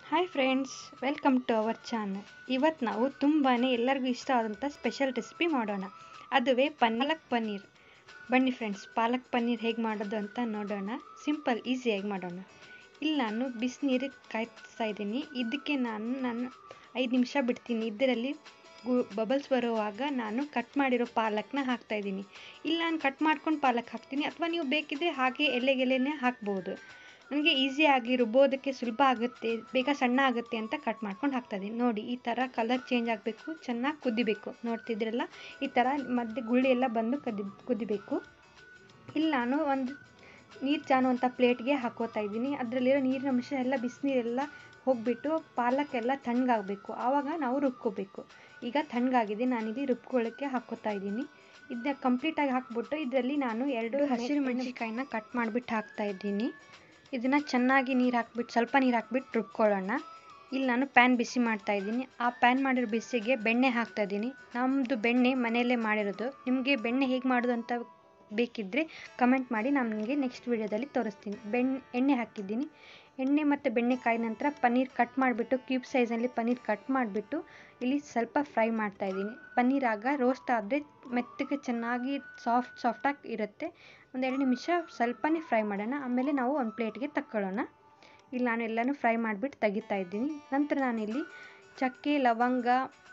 hi friends welcome to our channel ಇವತ್ತು ನಾವು ತುಂಬಾ ಎಲ್ಲರಿಗೂ ಇಷ್ಟ ಆದಂಥ ಸ್ಪೆಷಲ್ ರೆಸಿಪಿ ಮಾಡೋಣ ಅದುವೇ ಪಾಲಕ್ ಪನ್ನೀರ್ ಬನ್ನಿ ಫ್ರೆಂಡ್ಸ್ ಪಾಲಕ್ ಪನ್ನೀರ್ ಹೇಗೆ ಮಾಡೋದು ಅಂತ ನೋಡೋಣ ಸಿಂಪಲ್ ಈಸಿಯಾಗಿ ಮಾಡೋಣ ಇಲ್ಲಿ ನಾನು ಬಿಸಿನೀರು ಕಾಯ್ತಾ ಇದ್ದೀನಿ ಇದಕ್ಕೆ ನಾನು ನಾನು ಐದು ನಿಮಿಷ ಬಿಡ್ತೀನಿ ಇದರಲ್ಲಿ ಗು ಬಬಲ್ಸ್ ಬರುವಾಗ ನಾನು ಕಟ್ ಮಾಡಿರೋ ಪಾಲಕ್ನ ಹಾಕ್ತಾ ಇದ್ದೀನಿ ಇಲ್ಲ ನಾನು ಕಟ್ ಮಾಡ್ಕೊಂಡು ಪಾಲಕ್ ಹಾಕ್ತೀನಿ ಅಥವಾ ನೀವು ಬೇಕಿದ್ರೆ ಹಾಗೆ ಎಲೆಗೆಲೆನೇ ಹಾಕ್ಬೋದು ನನಗೆ ಈಸಿ ಆಗಿ ರುಬ್ಬೋದಕ್ಕೆ ಸುಲಭ ಆಗುತ್ತೆ ಬೇಗ ಸಣ್ಣ ಆಗುತ್ತೆ ಅಂತ ಕಟ್ ಮಾಡ್ಕೊಂಡು ಹಾಕ್ತಾ ಇದ್ದೀನಿ ನೋಡಿ ಈ ಥರ ಕಲರ್ ಚೇಂಜ್ ಆಗಬೇಕು ಚೆನ್ನಾಗಿ ಕುದಿಬೇಕು ನೋಡ್ತಿದ್ರಲ್ಲ ಈ ಥರ ಮಧ್ಯೆ ಗುಳ್ಳಿ ಎಲ್ಲ ಬಂದು ಕದಿ ಕುದಿಬೇಕು ಇಲ್ಲಿ ನಾನು ಒಂದು ನೀರು ಜಾನುವಂಥ ಪ್ಲೇಟ್ಗೆ ಹಾಕೋತಾ ಇದ್ದೀನಿ ಅದರಲ್ಲಿರೋ ನೀರಿನ ಅಂಶ ಎಲ್ಲ ಬಿಸಿನೀರೆಲ್ಲ ಹೋಗಿಬಿಟ್ಟು ಪಾಲಕ್ಕೆಲ್ಲ ತಣ್ಣಗಾಗಬೇಕು ಆವಾಗ ನಾವು ರುಬ್ಕೋಬೇಕು ಈಗ ತಣ್ಣಗಾಗಿದೆ ನಾನಿಲ್ಲಿ ರುಬ್ಕೊಳ್ಳೋಕ್ಕೆ ಹಾಕೋತಾ ಇದ್ದೀನಿ ಇದನ್ನ ಕಂಪ್ಲೀಟಾಗಿ ಹಾಕ್ಬಿಟ್ಟು ಇದರಲ್ಲಿ ನಾನು ಎರಡು ಹಸಿರು ಮೆಣಸಿನ್ಕಾಯಿನ ಕಟ್ ಮಾಡಿಬಿಟ್ಟು ಹಾಕ್ತಾ ಇದ್ದೀನಿ ಇದನ್ನು ಚೆನ್ನಾಗಿ ನೀರು ಹಾಕ್ಬಿಟ್ಟು ಸ್ವಲ್ಪ ನೀರು ಹಾಕ್ಬಿಟ್ಟು ರುಬ್ಕೊಳ್ಳೋಣ ಇಲ್ಲಿ ನಾನು ಪ್ಯಾನ್ ಬಿಸಿ ಮಾಡ್ತಾ ಇದ್ದೀನಿ ಆ ಪ್ಯಾನ್ ಮಾಡಿರೋ ಬಿಸಿಗೆ ಬೆಣ್ಣೆ ಹಾಕ್ತಾ ಇದ್ದೀನಿ ನಮ್ಮದು ಬೆಣ್ಣೆ ಮನೆಯಲ್ಲೇ ಮಾಡಿರೋದು ನಿಮಗೆ ಬೆಣ್ಣೆ ಹೇಗೆ ಮಾಡೋದು ಅಂತ ಬೇಕಿದ್ದರೆ ಕಮೆಂಟ್ ಮಾಡಿ ನಾನು ನಿಮಗೆ ನೆಕ್ಸ್ಟ್ ವೀಡಿಯೋದಲ್ಲಿ ತೋರಿಸ್ತೀನಿ ಬೆಣ್ಣೆ ಎಣ್ಣೆ ಹಾಕಿದ್ದೀನಿ ಎಣ್ಣೆ ಮತ್ತು ಬೆಣ್ಣೆ ಕಾಯಿ ನಂತರ ಪನ್ನೀರ್ ಕಟ್ ಮಾಡಿಬಿಟ್ಟು ಕ್ಯೂಬ್ ಸೈಜಲ್ಲಿ ಪನ್ನೀರ್ ಕಟ್ ಮಾಡಿಬಿಟ್ಟು ಇಲ್ಲಿ ಸ್ವಲ್ಪ ಫ್ರೈ ಮಾಡ್ತಾ ಇದ್ದೀನಿ ಪನ್ನೀರ್ ಆಗ ರೋಸ್ಟ್ ಆದರೆ ಮೆತ್ತಗೆ ಚೆನ್ನಾಗಿ ಸಾಫ್ಟ್ ಸಾಫ್ಟಾಗಿ ಇರುತ್ತೆ ಒಂದೆರಡು ನಿಮಿಷ ಸ್ವಲ್ಪನೇ ಫ್ರೈ ಮಾಡೋಣ ಆಮೇಲೆ ನಾವು ಒಂದು ಪ್ಲೇಟ್ಗೆ ತಕ್ಕೊಳ್ಳೋಣ ಇಲ್ಲಿ ನಾನು ಎಲ್ಲನೂ ಫ್ರೈ ಮಾಡಿಬಿಟ್ಟು ತೆಗಿತಾ ಇದ್ದೀನಿ ನಂತರ ನಾನಿಲ್ಲಿ ಚಕ್ಕೆ ಲವಂಗ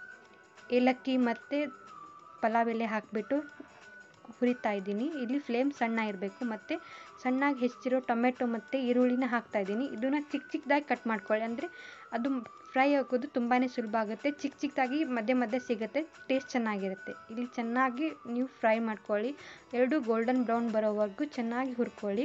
ಏಲಕ್ಕಿ ಮತ್ತು ಪಲಾವ್ ಎಲೆ ಹಾಕಿಬಿಟ್ಟು ಹುರಿತಾ ಇದ್ದೀನಿ ಇಲ್ಲಿ ಫ್ಲೇಮ್ ಸಣ್ಣ ಇರಬೇಕು ಮತ್ತು ಸಣ್ಣಾಗಿ ಹೆಚ್ಚಿರೋ ಟೊಮೆಟೊ ಮತ್ತು ಈರುಳ್ಳಿನ ಹಾಕ್ತಾ ಇದ್ದೀನಿ ಇದನ್ನು ಚಿಕ್ಕ ಚಿಕ್ಕದಾಗಿ ಕಟ್ ಮಾಡ್ಕೊಳ್ಳಿ ಅಂದರೆ ಅದು ಫ್ರೈ ಆಗೋದು ತುಂಬಾ ಸುಲಭ ಆಗುತ್ತೆ ಚಿಕ್ಕ ಚಿಕ್ಕದಾಗಿ ಮಧ್ಯೆ ಮಧ್ಯೆ ಸಿಗುತ್ತೆ ಟೇಸ್ಟ್ ಚೆನ್ನಾಗಿರುತ್ತೆ ಇಲ್ಲಿ ಚೆನ್ನಾಗಿ ನೀವು ಫ್ರೈ ಮಾಡ್ಕೊಳ್ಳಿ ಎರಡು ಗೋಲ್ಡನ್ ಬ್ರೌನ್ ಬರೋವರೆಗೂ ಚೆನ್ನಾಗಿ ಹುರ್ಕೊಳ್ಳಿ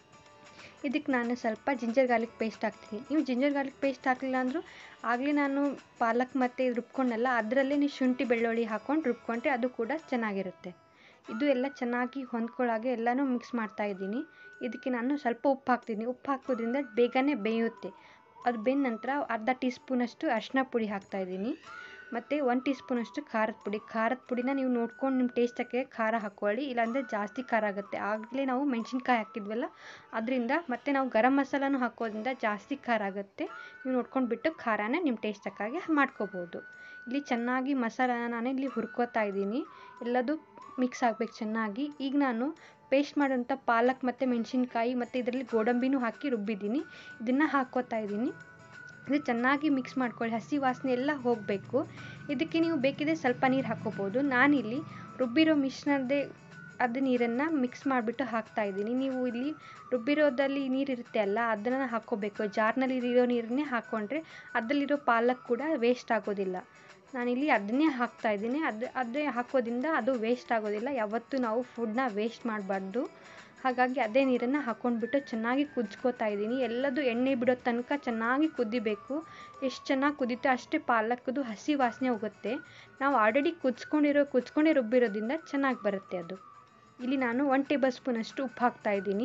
ಇದಕ್ಕೆ ನಾನು ಸ್ವಲ್ಪ ಜಿಂಜರ್ ಗಾರ್ಲಿಕ್ ಪೇಸ್ಟ್ ಹಾಕ್ತೀನಿ ನೀವು ಜಿಂಜರ್ ಗಾರ್ಲಿಕ್ ಪೇಸ್ಟ್ ಹಾಕಲಿಲ್ಲ ಅಂದರೂ ಆಗಲೇ ನಾನು ಪಾಲಕ್ ಮತ್ತು ರುಬ್ಕೊಂಡಲ್ಲ ಅದರಲ್ಲೇ ನೀವು ಶುಂಠಿ ಬೆಳ್ಳುಳ್ಳಿ ಹಾಕ್ಕೊಂಡು ರುಬ್ಕೊಂಡ್ರೆ ಅದು ಕೂಡ ಚೆನ್ನಾಗಿರುತ್ತೆ ಇದು ಎಲ್ಲ ಚೆನ್ನಾಗಿ ಹೊಂದ್ಕೊಳ್ಳಾಗೆ ಎಲ್ಲನೂ ಮಿಕ್ಸ್ ಮಾಡ್ತಾ ಇದ್ದೀನಿ ಇದಕ್ಕೆ ನಾನು ಸ್ವಲ್ಪ ಉಪ್ಪು ಹಾಕ್ತೀನಿ ಉಪ್ಪು ಹಾಕೋದ್ರಿಂದ ಬೇಗನೆ ಬೇಯುತ್ತೆ ಅದು ಬೆಂದ ನಂತರ ಅರ್ಧ ಟೀ ಸ್ಪೂನಷ್ಟು ಅರಿಶಿನ ಪುಡಿ ಹಾಕ್ತಾ ಇದ್ದೀನಿ ಮತ್ತು ಒನ್ ಟೀ ಸ್ಪೂನಷ್ಟು ಖಾರದ ಪುಡಿ ಖಾರದ ಪುಡಿನ ನೀವು ನೋಡ್ಕೊಂಡು ನಿಮ್ಮ ಟೇಸ್ಟಕ್ಕೆ ಖಾರ ಹಾಕ್ಕೊಳ್ಳಿ ಇಲ್ಲಾಂದರೆ ಜಾಸ್ತಿ ಖಾರ ಆಗುತ್ತೆ ಆಗಲೇ ನಾವು ಮೆಣಸಿನ್ಕಾಯಿ ಹಾಕಿದ್ವಲ್ಲ ಅದರಿಂದ ಮತ್ತು ನಾವು ಗರಂ ಮಸಾಲನೂ ಹಾಕೋದ್ರಿಂದ ಜಾಸ್ತಿ ಖಾರ ಆಗುತ್ತೆ ನೀವು ನೋಡ್ಕೊಂಡು ಬಿಟ್ಟು ಖಾರನ ನಿಮ್ಮ ಟೇಸ್ಟ್ ತಕ್ಕಾಗೆ ಮಾಡ್ಕೋಬೋದು ಇಲ್ಲಿ ಚೆನ್ನಾಗಿ ಮಸಾಲಾನ ನಾನು ಇಲ್ಲಿ ಹುರ್ಕೋತಾ ಇದ್ದೀನಿ ಎಲ್ಲದು ಮಿಕ್ಸ್ ಆಗಬೇಕು ಚೆನ್ನಾಗಿ ಈಗ ನಾನು ಪೇಸ್ಟ್ ಮಾಡೋಂಥ ಪಾಲಕ್ ಮತ್ತು ಮೆಣಸಿನ್ಕಾಯಿ ಮತ್ತು ಇದರಲ್ಲಿ ಗೋಡಂಬಿನೂ ಹಾಕಿ ರುಬ್ಬಿದ್ದೀನಿ ಇದನ್ನು ಹಾಕ್ಕೋತಾ ಇದ್ದೀನಿ ಇದು ಚೆನ್ನಾಗಿ ಮಿಕ್ಸ್ ಮಾಡ್ಕೊಳ್ಳಿ ಹಸಿ ವಾಸನೆ ಎಲ್ಲ ಹೋಗಬೇಕು ಇದಕ್ಕೆ ನೀವು ಬೇಕಿದ್ರೆ ಸ್ವಲ್ಪ ನೀರು ಹಾಕ್ಕೋಬೋದು ನಾನಿಲ್ಲಿ ರುಬ್ಬಿರೋ ಮಿಶ್ರಣದೇ ಅದು ನೀರನ್ನು ಮಿಕ್ಸ್ ಮಾಡಿಬಿಟ್ಟು ಹಾಕ್ತಾ ಇದ್ದೀನಿ ನೀವು ಇಲ್ಲಿ ರುಬ್ಬಿರೋದಲ್ಲಿ ನೀರಿರುತ್ತೆ ಅಲ್ಲ ಅದನ್ನು ಹಾಕ್ಕೋಬೇಕು ಜಾರ್ನಲ್ಲಿ ಇರೋ ನೀರನ್ನೇ ಹಾಕ್ಕೊಂಡ್ರೆ ಅದರಲ್ಲಿರೋ ಪಾಲಕ್ ಕೂಡ ವೇಸ್ಟ್ ಆಗೋದಿಲ್ಲ ನಾನಿಲ್ಲಿ ಅದನ್ನೇ ಹಾಕ್ತಾ ಇದ್ದೀನಿ ಅದು ಅದೇ ಹಾಕೋದ್ರಿಂದ ಅದು ವೇಸ್ಟ್ ಆಗೋದಿಲ್ಲ ಯಾವತ್ತೂ ನಾವು ಫುಡ್ನ ವೇಸ್ಟ್ ಮಾಡಬಾರ್ದು ಹಾಗಾಗಿ ಅದೇ ನೀರನ್ನು ಹಾಕ್ಕೊಂಡ್ಬಿಟ್ಟು ಚೆನ್ನಾಗಿ ಕುದಿಸ್ಕೋತಾ ಇದ್ದೀನಿ ಎಲ್ಲದು ಎಣ್ಣೆ ಬಿಡೋ ತನಕ ಚೆನ್ನಾಗಿ ಕುದಿಬೇಕು ಎಷ್ಟು ಚೆನ್ನಾಗಿ ಕುದೀತೋ ಅಷ್ಟೇ ಪಾಲಕ್ದು ಹಸಿ ವಾಸನೆ ಹೋಗುತ್ತೆ ನಾವು ಆಲ್ರೆಡಿ ಕುದಿಸ್ಕೊಂಡಿರೋ ಕುದಿಸ್ಕೊಂಡೇ ರುಬ್ಬಿರೋದ್ರಿಂದ ಚೆನ್ನಾಗಿ ಬರುತ್ತೆ ಅದು ಇಲ್ಲಿ ನಾನು ಒನ್ ಟೇಬಲ್ ಸ್ಪೂನಷ್ಟು ಉಪ್ಪು ಹಾಕ್ತಾ ಇದ್ದೀನಿ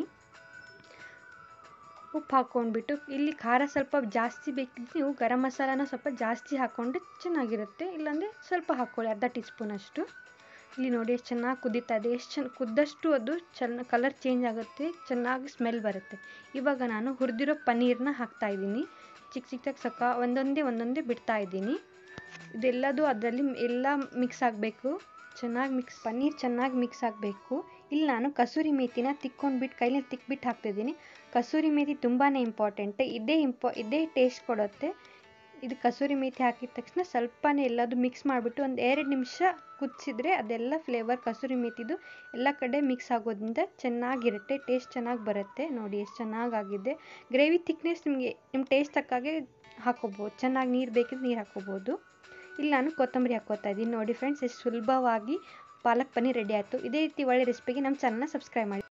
ಉಪ್ಪು ಹಾಕ್ಕೊಂಡ್ಬಿಟ್ಟು ಇಲ್ಲಿ ಖಾರ ಸ್ವಲ್ಪ ಜಾಸ್ತಿ ಬೇಕಿದ್ರೆ ನೀವು ಗರಂ ಮಸಾಲಾನ ಸ್ವಲ್ಪ ಜಾಸ್ತಿ ಹಾಕ್ಕೊಂಡ್ರೆ ಚೆನ್ನಾಗಿರುತ್ತೆ ಇಲ್ಲಾಂದರೆ ಸ್ವಲ್ಪ ಹಾಕ್ಕೊಳ್ಳಿ ಅರ್ಧ ಟೀ ಸ್ಪೂನಷ್ಟು ಇಲ್ಲಿ ನೋಡಿ ಎಷ್ಟು ಚೆನ್ನಾಗಿ ಕುದೀತಾ ಇದೆ ಎಷ್ಟು ಚೆನ್ನ ಕುದ್ದಷ್ಟು ಅದು ಚೆನ್ನ ಕಲರ್ ಚೇಂಜ್ ಆಗುತ್ತೆ ಚೆನ್ನಾಗಿ ಸ್ಮೆಲ್ ಬರುತ್ತೆ ಇವಾಗ ನಾನು ಹುರಿದಿರೋ ಪನ್ನೀರನ್ನ ಹಾಕ್ತಾ ಇದ್ದೀನಿ ಚಿಕ್ಕ ಚಿಕ್ಕದಾಗಿ ಸಕ ಒಂದೊಂದೇ ಒಂದೊಂದೇ ಬಿಡ್ತಾ ಇದ್ದೀನಿ ಇದೆಲ್ಲದು ಅದರಲ್ಲಿ ಎಲ್ಲ ಮಿಕ್ಸ್ ಆಗಬೇಕು ಚೆನ್ನಾಗಿ ಮಿಕ್ಸ್ ಪನ್ನೀರ್ ಚೆನ್ನಾಗಿ ಮಿಕ್ಸ್ ಆಗಬೇಕು ಇಲ್ಲಿ ನಾನು ಕಸೂರಿ ಮೇಥಿನ ತಿಕ್ಕೊಂಡ್ಬಿಟ್ಟು ಕೈಲಿ ತಿಕ್ಬಿಟ್ಟು ಹಾಕ್ತಿದ್ದೀನಿ ಕಸೂರಿ ಮೇಥಿ ತುಂಬಾ ಇಂಪಾರ್ಟೆಂಟ್ ಇದೇ ಇಂಪಾ ಇದೇ ಟೇಸ್ಟ್ ಕೊಡುತ್ತೆ ಇದು ಕಸೂರಿ ಮೇಥಿ ಹಾಕಿದ ತಕ್ಷಣ ಸ್ವಲ್ಪನೇ ಎಲ್ಲದು ಮಿಕ್ಸ್ ಮಾಡಿಬಿಟ್ಟು ಒಂದು ಎರಡು ನಿಮಿಷ ಕುದಿಸಿದ್ರೆ ಅದೆಲ್ಲ ಫ್ಲೇವರ್ ಕಸೂರಿ ಮೇಥಿದು ಎಲ್ಲ ಕಡೆ ಮಿಕ್ಸ್ ಆಗೋದ್ರಿಂದ ಚೆನ್ನಾಗಿರುತ್ತೆ ಟೇಸ್ಟ್ ಚೆನ್ನಾಗಿ ಬರುತ್ತೆ ನೋಡಿ ಎಷ್ಟು ಚೆನ್ನಾಗಾಗಿದೆ ಗ್ರೇವಿ ಥಿಕ್ನೆಸ್ ನಿಮಗೆ ನಿಮ್ಮ ಟೇಸ್ಟ್ ತಕ್ಕಾಗೆ ಹಾಕೋಬೋದು ಚೆನ್ನಾಗಿ ನೀರು ಬೇಕಿದ್ರೆ ನೀರು ಹಾಕೋಬೋದು ಇಲ್ಲಿ ನಾನು ಕೊತ್ತಂಬರಿ ಹಾಕ್ಕೋತಾ ಇದ್ದೀನಿ ನೋಡಿ ಫ್ರೆಂಡ್ಸ್ ಎಷ್ಟು ಸುಲಭವಾಗಿ ಪಾಲಕ್ ಪನ್ನೀರ್ ರೆಡಿ ಆಯಿತು ಇದೇ ರೀತಿ ಒಳ್ಳೆ ರೆಸಿಪಿಗೆ ನಮ್ಮ ಚಾನಲ್ನ ಸಬ್ಸ್ಕ್ರೈಬ್ ಮಾಡಿ